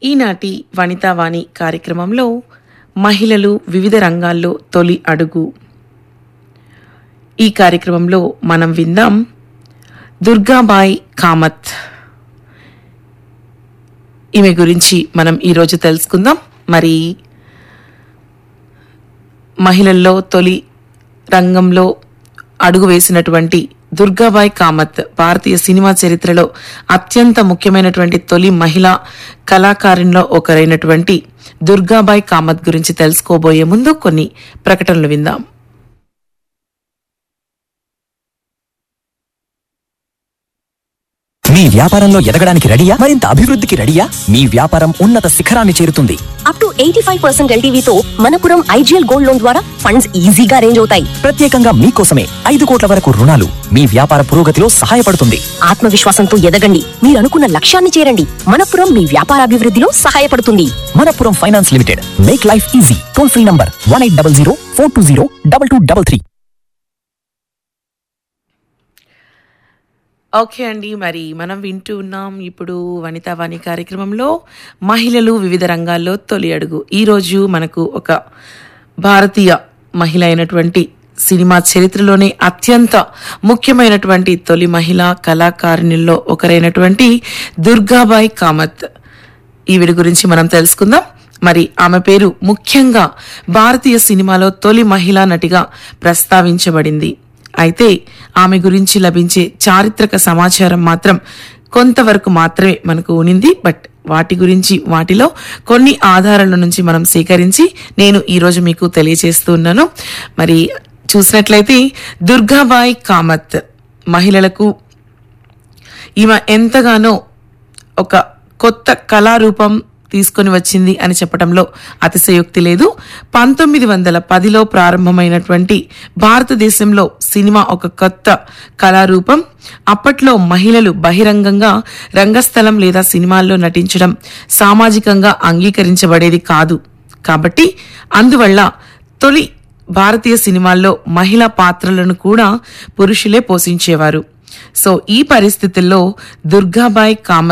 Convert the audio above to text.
ఈనాటి వనితావాణి కార్యక్రమంలో మహిళలు వివిధ రంగాల్లో తొలి అడుగు ఈ కార్యక్రమంలో మనం విందాం దుర్గాబాయ్ కామత్ ఈమె గురించి మనం ఈరోజు తెలుసుకుందాం మరి మహిళల్లో తొలి రంగంలో అడుగు వేసినటువంటి దుర్గాబాయ్ కామత్ భారతీయ సినిమా చరిత్రలో అత్యంత ముఖ్యమైనటువంటి తొలి మహిళా కళాకారుల్లో ఒకరైనటువంటి దుర్గాబాయ్ కామత్ గురించి తెలుసుకోబోయే ముందు కొన్ని ప్రకటనలు విందాం మీ వ్యాపారంలో ఎదగడానికి రెడీయా మరింత అభివృద్ధికి రెడీయా మీ వ్యాపారం ఉన్నత శిఖరాన్ని చేరుతుంది up to eighty five percent ఎల్టీవీతో మనపురం ఐజీఎల్ గోల్డ్ లోన్ ద్వారా ఫండ్స్ ఈజీగా అరేంజ్ అవుతాయి ప్రత్యేకంగా మీకోసమే ఐదు కోట్ల వరకు రుణాలు మీ వ్యాపార పురోగతిలో సహాయపడుతుంది ఆత్మవిశ్వాసంతో ఎదగండి మీరు అనుకున్న లక్ష్యాన్ని చేరండి మనపురం మీ వ్యాపారాభివృద్ధిలో సహాయపడుతుంది Manappuram finance limited make life easy toll free number one eight double zero four two zero double two double three okay అండి మరి మనం వింటూ ఉన్నాం ఇప్పుడు వనితావాణి కార్యక్రమంలో మహిళలు వివిధ రంగాల్లో తొలి అడుగు ఈరోజు మనకు ఒక భారతీయ మహిళ అయినటువంటి సినిమా చరిత్రలోనే అత్యంత ముఖ్యమైనటువంటి తొలి మహిళా కళాకారిణుల్లో ఒకరైనటువంటి దుర్గాబాయ్ కామత్ ఈవిడ గురించి మనం తెలుసుకుందాం మరి ఆమె పేరు ముఖ్యంగా భారతీయ సినిమాలో తొలి మహిళా నటిగా ప్రస్తావించబడింది అయితే ఆమె గురించి లభించే చారిత్రక సమాచారం మాత్రం కొంతవరకు మాత్రమే మనకు ఉనింది బట్ వాటి గురించి వాటిలో కొన్ని ఆధారాల నుంచి మనం సేకరించి నేను ఈరోజు మీకు తెలియజేస్తూ ఉన్నాను మరి చూసినట్లయితే దుర్గాబాయ్ కామత్ మహిళలకు ఈమె ఎంతగానో ఒక కొత్త కళారూపం తీసుకొని వచ్చింది అని చెప్పడంలో అతిశయోక్తి లేదు పంతొమ్మిది వందల పదిలో ప్రారంభమైనటువంటి భారతదేశంలో సినిమా ఒక కొత్త కళారూపం అప్పట్లో మహిళలు బహిరంగంగా రంగస్థలం లేదా సినిమాల్లో నటించడం సామాజికంగా అంగీకరించబడేది కాదు కాబట్టి అందువల్ల తొలి భారతీయ సినిమాల్లో మహిళా పాత్రలను కూడా పురుషులే పోషించేవారు సో ఈ పరిస్థితుల్లో దుర్గాబాయ్ కామత్